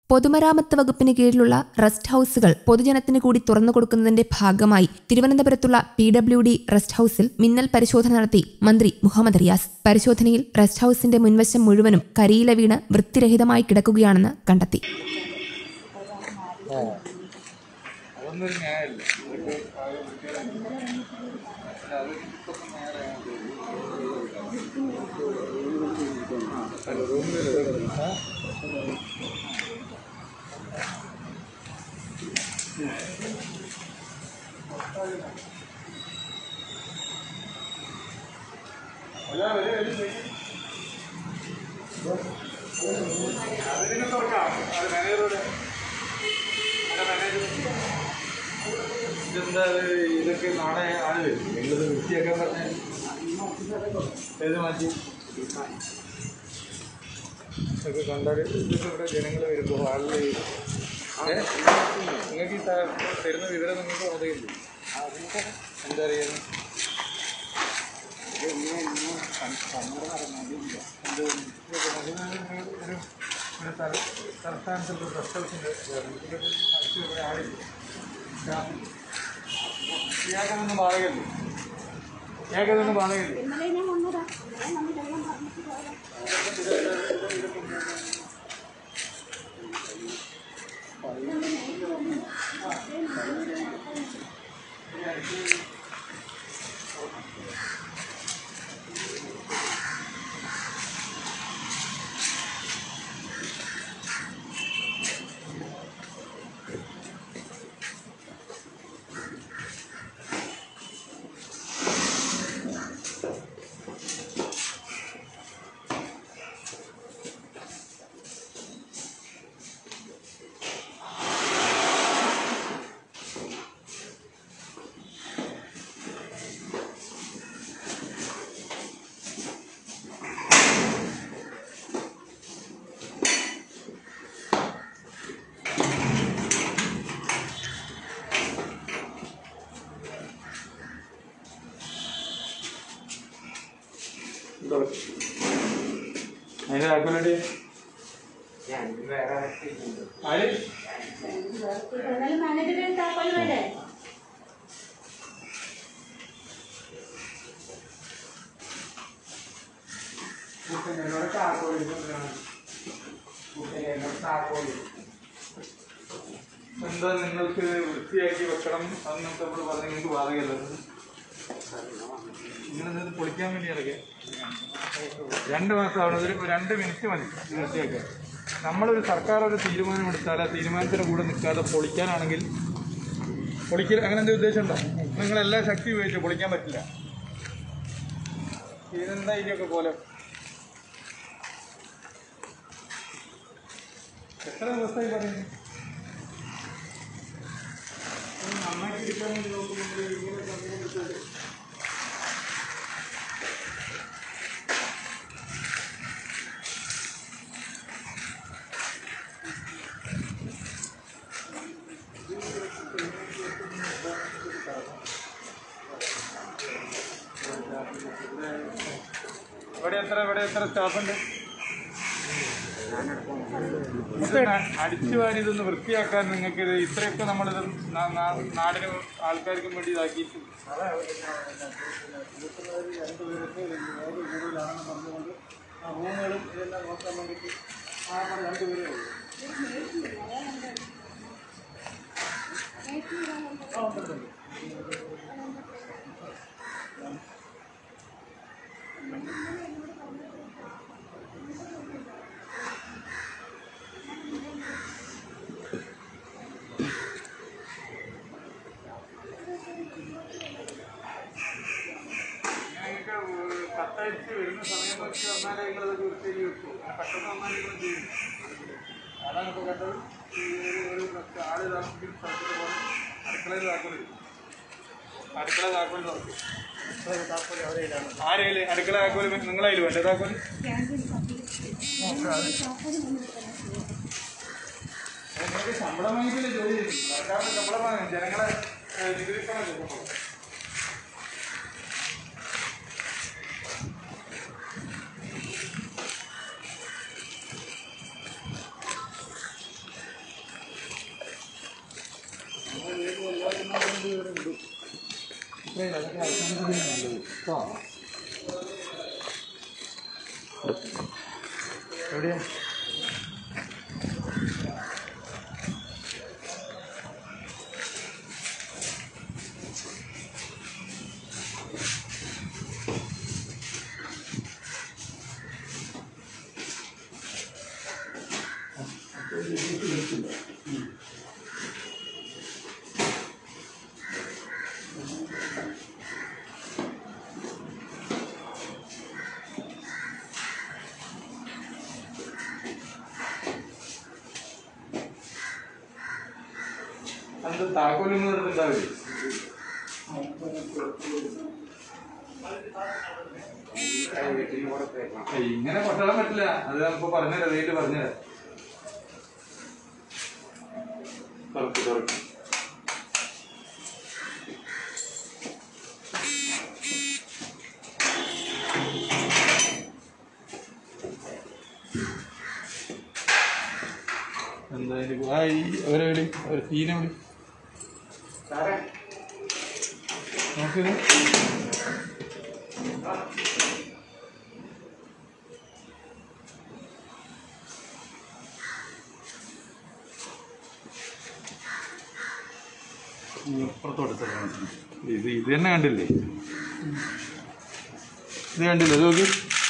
പൊതുമരാമത്ത് വകുപ്പിന് കീഴിലുള്ള റെസ്റ്റ് ഹൌസുകൾ പൊതുജനത്തിന് കൂടി തുറന്നു കൊടുക്കുന്നതിന്റെ ഭാഗമായി തിരുവനന്തപുരത്തുള്ള പി ഡബ്ല്യു ഡി റെസ്റ്റ് ഹൌസിൽ മിന്നൽ പരിശോധന നടത്തി മന്ത്രി മുഹമ്മദ് റിയാസ് പരിശോധനയിൽ റെസ്റ്റ് ഹൌസിന്റെ മുൻവശം മുഴുവനും കരിയില വീണ് വൃത്തിരഹിതമായി കിടക്കുകയാണെന്ന് കണ്ടെത്തി അതൊന്നും ഒരു ന്യായമല്ല ഇതൊക്കെ ആകെ വൃത്തികേടാണ്. അല്ല, അത് ഇതൊക്കെ നേരെയാണ്. ആ, അല്ല, റൂമിലല്ലേ ഇത്? ആ? അല്ല, വരൂ, വരൂ, വരൂ. അതിനെ തുറക്കാം. അത് മാനേജറോട് അല്ല, മാനേജർ ഇതെന്താ ഇത് ഇതൊക്കെ നാളെ ആള് വരും നിങ്ങളിത് വൃത്തിയാക്കാൻ പറഞ്ഞ ഏത് മാറ്റി ഇതൊക്കെ കണ്ടാൽ ഇതൊക്കെ ഇവിടെ ജനങ്ങൾ വരുമ്പോൾ ആളിൽ നിങ്ങൾക്ക് ഈ ത- തരുന്ന വിവരം നിങ്ങൾക്ക് അറിയില്ലേ എന്താ അറിയുന്നത് ഒരു ഒരു തല- സംസ്ഥാനത്തുള്ള പ്രശ്നത്തിൻ്റെ ഇവിടെ ആളില്ല ഇയാൾക്കതൊന്നും ബാധകല്ലേ ഇയാൾക്കതൊന്നും ബാധകല്ലേ ഇന്നലെ ഞാൻ വന്നതാ ഞാൻ വന്നിട്ടെല്ലാം പറഞ്ഞിട്ട് പോയതാ അതിൻ്റെ കാൽക്കുലേറ്റ് ആര് എന്നാലും മാനേജറെ താക്കോൽ വേണ്ടേ എന്താ നിങ്ങൾക്ക് വൃത്തിയാക്കി വെക്കണം അത് നിങ്ങൾക്ക് നമ്മൾ പറഞ്ഞ നിങ്ങൾക്ക് ബാധകമല്ല നിങ്ങളിത് പൊളിക്കാൻ വേണ്ടി ഇറങ്ങിയ രണ്ട് മാസം ആവണം ഒരു രണ്ട് മിനിറ്റ് മതി ഇത് വൃത്തിയാക്കാൻ നമ്മളൊരു സർക്കാർ ഒരു തീരുമാനമെടുത്താൽ ആ തീരുമാനത്തിന് കൂടെ നിൽക്കാതെ പൊളിക്കാനാണെങ്കിൽ പൊളിക്കൽ അങ്ങനെ എന്തെങ്കിലും ഉദ്ദേശം ഉണ്ടോ നിങ്ങളെല്ലാ ശക്തി ഉപയോഗിച്ച് പൊളിക്കാൻ പറ്റില്ല ഇതെന്താ ഇതിനൊക്കെ പോലെ എത്ര ദിവസമായി പറയുന്നു നന്നാക്കി എടുക്കാൻ വേണ്ടി നോക്കുമ്പോൾ ഇങ്ങനെ സമയം എടുത്തിട്ട് ഇവിടെ എത്ര ഇവിടെ എത്ര സ്റ്റാഫുണ്ട് അടിച്ചു വാരി ഇതൊന്ന് വൃത്തിയാക്കാൻ നിങ്ങൾക്ക് ഇത് ഇത്രയൊക്കെ നമ്മളിത് നാ- നാ- നാടിനും ആൾക്കാർക്കും വേണ്ടി ഇതാക്കിയിട്ട് റൂമുകളും ഇതെല്ലാം നോക്കാൻ വേണ്ടിയിട്ട് ആ രണ്ടുപേരേ ഉള്ളൂ ഞങ്ങൾക്ക് കത്തയച്ച് വരുന്ന സമയം വെച്ച് വന്നാലേ നിങ്ങളത് വൃത്തിയാക്കി വെക്കൂ പെട്ടെന്ന് വന്നാൽ നിങ്ങൾ ചെയ്യും അതാണ് ഇപ്പോൾ കണ്ടത് ഈ ഒരു ഒരു ആള് താമസിക്കുന്ന സ്ഥലത്തിന് പോലെ അടുക്കളയിൽ താക്കോല് അടുക്കള താക്കോല് തുറക്കും ആരെയില് അടുക്കള താക്കോല് നിങ്ങളതിൽ വേണ്ട താക്കോല് നിങ്ങൾക്ക് ശമ്പളം വാങ്ങിക്കില്ല ജോലി ചെയ്യും സർക്കാരിന്റെ ശമ്പളം വാങ്ങും ജനങ്ങളെ ഏഹ്, നികുതി പണം ശമ്പളം എവിടെയാ അത് താക്കോലൊന്നും എടുത്തിട്ടുണ്ടാവില്ലേ ഏയ് ഇങ്ങനെ കൊട്ടാൻ പറ്റില്ല അത് നമുക്ക് പറഞ്ഞുതരാം നേരിട്ട് പറഞ്ഞുതരാം തുറക്ക് തുറക്ക് എന്തായാലും ആ ഈ അവരെ വിളി അവരെ സീനെ വിളി നോക്കിയത് പുറത്തോട്ട് ഇത് ഇത് തന്നെ കണ്ടില്ലേ ഇത് കണ്ടില്ലേ ഇത് നോക്കി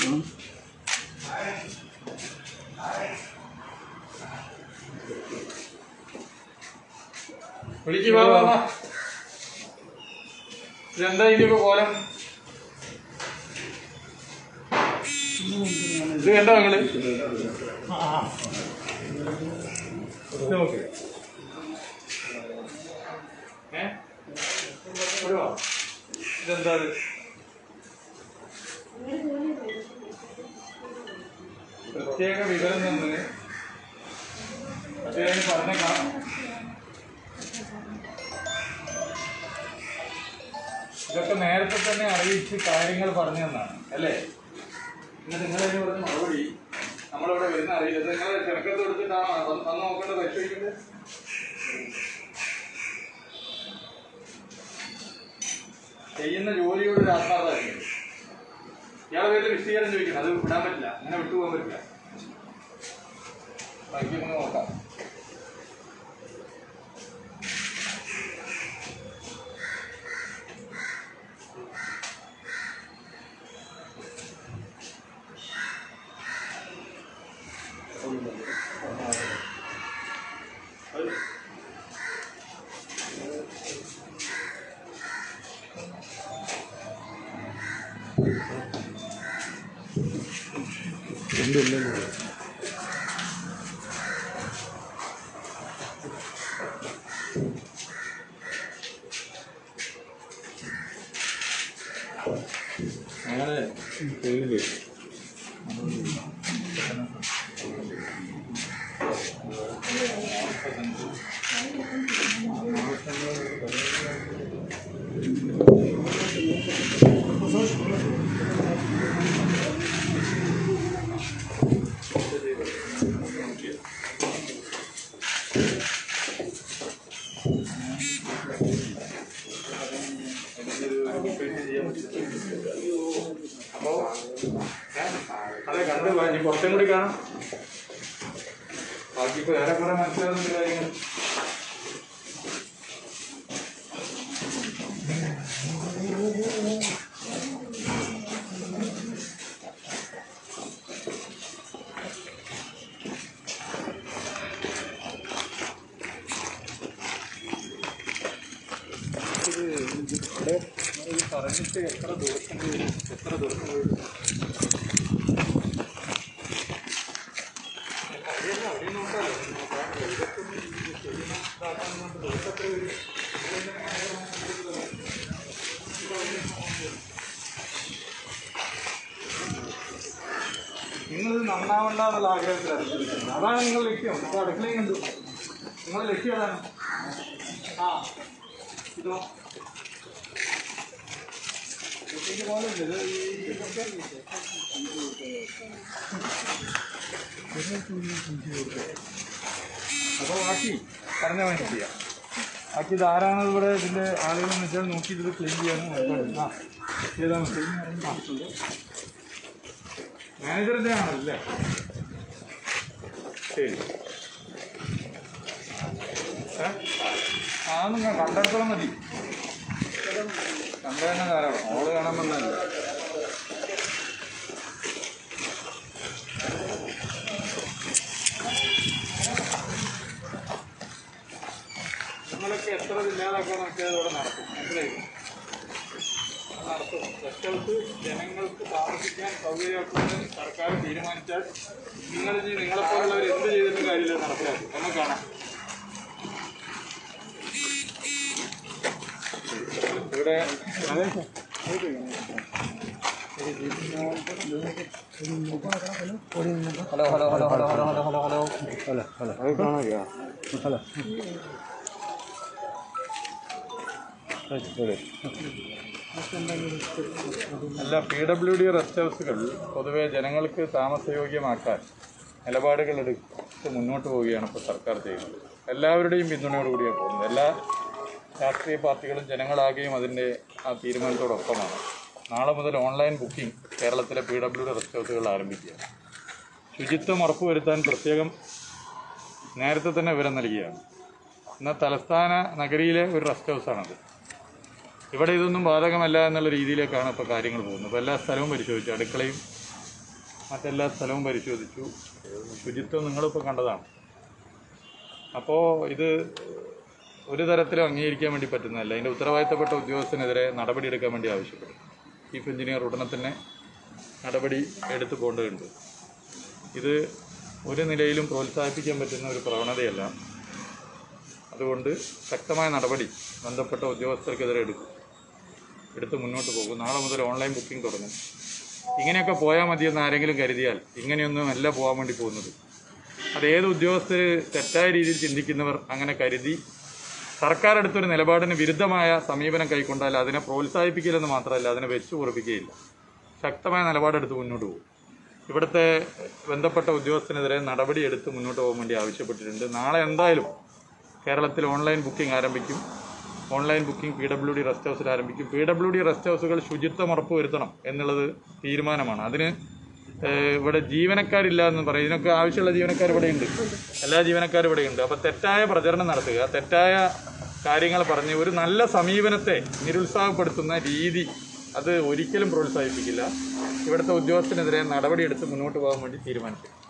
വിളിക്ക് വാ വാ, വാ ഇതെന്താ ഇതിന്റെ കോലം ഇത് കണ്ടോ നിങ്ങള് ഇത് നോക്ക് ഏ ഇവിടെ വാ. ഇതെന്താ ഇത് പ്രത്യേക വിവരം തന്നത് അദ്ദേഹം പറഞ്ഞേക്കാം ഇതൊക്കെ നേരത്തെ തന്നെ അറിയിച്ച് കാര്യങ്ങൾ പറഞ്ഞു തന്നാണ് അല്ലേ എന്നിട്ട് നിങ്ങൾ അതിന് പറഞ്ഞ മറുപടി നമ്മളിവിടെ വരുന്ന അറിയില്ല ഇത് നിങ്ങൾ തിരക്കത്ത് കൊടുത്തിട്ടാണോ വന്ന് വന്ന് നോക്കേണ്ട പരിശോധിക്കേണ്ടത് ചെയ്യുന്ന ജോലിയോട് ഒരു ആത്മാർത്ഥമായിരിക്കും ഇയാളെ പേരിൽ വിശദീകരണം ചോദിക്കണം അത് വിടാൻ പറ്റില്ല അങ്ങനെ വിട്ടുപോകാൻ പറ്റില്ല ബാക്കി നമുക്ക് നോക്കാം അങ്ങനെ പേരില് അപ്പോ അതെ കണ്ട് വാ, ഇനി കുറച്ചും കൂടി കാണാം ബാക്കി ഇപ്പൊ വേറെ കുറെ മനസ്സിലാവുന്ന കാര്യങ്ങൾ പറഞ്ഞിട്ട് എത്ര ദിവസം വരും എത്ര ദിവസം വരും നിങ്ങൾ നന്നാവണ്ട എന്നുള്ള ആഗ്രഹത്തിലാണ് ജീവിക്കുന്നത്. അതാണ് നിങ്ങൾ ലക്ഷ്യം ഇപ്പോൾ അടുക്കളയും കണ്ടു നിങ്ങളുടെ ലക്ഷ്യം അതാണ് ആ ഇതോ കുട്ടിക്ക് പോലെ ഇല്ല. ഇത് ഈ- ഇതൊക്കെ അപ്പോൾ ബാക്കി പറഞ്ഞ മനസ്സിലാ ബാക്കി ഇതാരാണ് ഇവിടെ ഇതിൻ്റെ ആളുകളെന്ന് വെച്ചാൽ നോക്കി ഇത് ക്ലീൻ ചെയ്യാനും നോക്കണം. ആ ഏതാണ് ക്ലീൻ മാനേജറിൻ്റെ ആണല്ലേ ശരി ഏ? ആ നിങ്ങൾ കണ്ടെടുത്തോളം മതി കണ്ടു തന്നെ ധാരാളം ഓള് കാണാൻ വന്നല്ലേ നിങ്ങളൊക്കെ എത്ര ഇല്ലാതാക്കാൻ നോക്കിയാൽ ഇവിടെ നടക്കും മനസ്സിലായി നടത്തും ഗസ്റ്റ് ഹൗസ് ജനങ്ങൾക്ക് താമസിക്കാൻ സൗകര്യമാക്കുമെന്ന് സർക്കാർ തീരുമാനിച്ചാൽ നിങ്ങൾ ഇനി നിങ്ങളെപ്പോലുള്ളവർ എന്ത് ചെയ്തിട്ടും കാര്യമില്ല നടപ്പിലാക്കും നമുക്ക് കാണാം ഇവിടെ അല്ല പി ഡബ്ല്യു ഡി റെസ്റ്റ് ഹൗസുകൾ പൊതുവെ ജനങ്ങൾക്ക് താമസയോഗ്യമാക്കാൻ നിലപാടുകൾ എടുത്ത് മുന്നോട്ട് പോവുകയാണ് ഇപ്പോൾ സർക്കാർ ചെയ്യുന്നത് എല്ലാവരുടെയും പിന്തുണയോടുകൂടിയാണ് പോകുന്നത് എല്ലാ രാഷ്ട്രീയ പാർട്ടികളും ജനങ്ങളാകെയും അതിൻ്റെ ആ തീരുമാനത്തോടൊപ്പമാണ് നാളെ മുതൽ ഓൺലൈൻ ബുക്കിംഗ് കേരളത്തിലെ പി ഡബ്ല്യു ഡി റെസ്റ്റ് ഹൗസുകൾ ആരംഭിക്കുക ശുചിത്വം ഉറപ്പുവരുത്താൻ പ്രത്യേകം നേരത്തെ തന്നെ വിവരം നൽകിയാണ് എന്നാൽ തലസ്ഥാന നഗരിയിലെ ഒരു റെസ്റ്റ് ഹൗസാണത് ഇവിടെ ഇതൊന്നും ബാധകമല്ല എന്നുള്ള രീതിയിലേക്കാണ് ഇപ്പോൾ കാര്യങ്ങൾ പോകുന്നത് ഇപ്പോൾ എല്ലാ സ്ഥലവും പരിശോധിച്ചു അടുക്കളയും മറ്റെല്ലാ സ്ഥലവും പരിശോധിച്ചു ശുചിത്വം നിങ്ങളിപ്പോൾ കണ്ടതാണ് അപ്പോൾ ഇത് ഒരു തരത്തിലും അംഗീകരിക്കാൻ വേണ്ടി പറ്റുന്നതല്ല അതിൻ്റെ ഉത്തരവാദിത്തപ്പെട്ട ഉദ്യോഗസ്ഥനെതിരെ നടപടിയെടുക്കാൻ വേണ്ടി ആവശ്യപ്പെട്ടു ചീഫ് എഞ്ചിനീയർ ഉടനെ തന്നെ നടപടി എടുത്തു പോകേണ്ടതുണ്ട് ഇത് ഒരു നിലയിലും പ്രോത്സാഹിപ്പിക്കാൻ പറ്റുന്ന ഒരു പ്രവണതയല്ല അതുകൊണ്ട് ശക്തമായ നടപടി ബന്ധപ്പെട്ട ഉദ്യോഗസ്ഥർക്കെതിരെ എടുക്കും എടുത്ത് മുന്നോട്ട് പോകും നാളെ മുതൽ ഓൺലൈൻ ബുക്കിംഗ് തുടങ്ങും ഇങ്ങനെയൊക്കെ പോയാൽ മതിയെന്ന് ആരെങ്കിലും കരുതിയാൽ ഇങ്ങനെയൊന്നും അല്ല പോകാൻ വേണ്ടി പോകുന്നത് അത് ഏത് ഉദ്യോഗസ്ഥർ തെറ്റായ രീതിയിൽ ചിന്തിക്കുന്നവർ അങ്ങനെ കരുതി സർക്കാർ എടുത്തൊരു നിലപാടിന് വിരുദ്ധമായ സമീപനം കൈക്കൊണ്ടാൽ അതിനെ പ്രോത്സാഹിപ്പിക്കില്ലെന്ന് മാത്രമല്ല അതിനെ വെച്ചു ഉറപ്പിക്കുകയില്ല ശക്തമായ നിലപാടെടുത്ത് മുന്നോട്ട് പോകും ഇവിടുത്തെ ബന്ധപ്പെട്ട ഉദ്യോഗസ്ഥനെതിരെ നടപടി എടുത്ത് മുന്നോട്ട് പോകാൻ വേണ്ടി ആവശ്യപ്പെട്ടിട്ടുണ്ട് നാളെ എന്തായാലും കേരളത്തിൽ ഓൺലൈൻ ബുക്കിംഗ് ആരംഭിക്കും online booking P W D rest ഹൗസിൽ ആരംഭിക്കും പി ഡബ്ല്യു ഡി റെസ്റ്റ് ഹൗസുകൾ ശുചിത്വം ഉറപ്പുവരുത്തണം എന്നുള്ളത് തീരുമാനമാണ് അതിന് ഏഹ്, ഇവിടെ ജീവനക്കാരില്ല എന്ന് പറയും ഇതിനൊക്കെ ആവശ്യമുള്ള ജീവനക്കാർ ഇവിടെയുണ്ട് എല്ലാ ജീവനക്കാരും ഇവിടെയുണ്ട് അപ്പോൾ തെറ്റായ പ്രചരണം നടത്തുക തെറ്റായ കാര്യങ്ങൾ പറഞ്ഞ് ഒരു നല്ല സമീപനത്തെ നിരുത്സാഹപ്പെടുത്തുന്ന രീതി അത് ഒരിക്കലും പ്രോത്സാഹിപ്പിക്കില്ല ഇവിടുത്തെ ഉദ്യോഗസ്ഥനെതിരെ നടപടിയെടുത്ത് മുന്നോട്ട് പോകാൻ വേണ്ടി തീരുമാനിച്ചു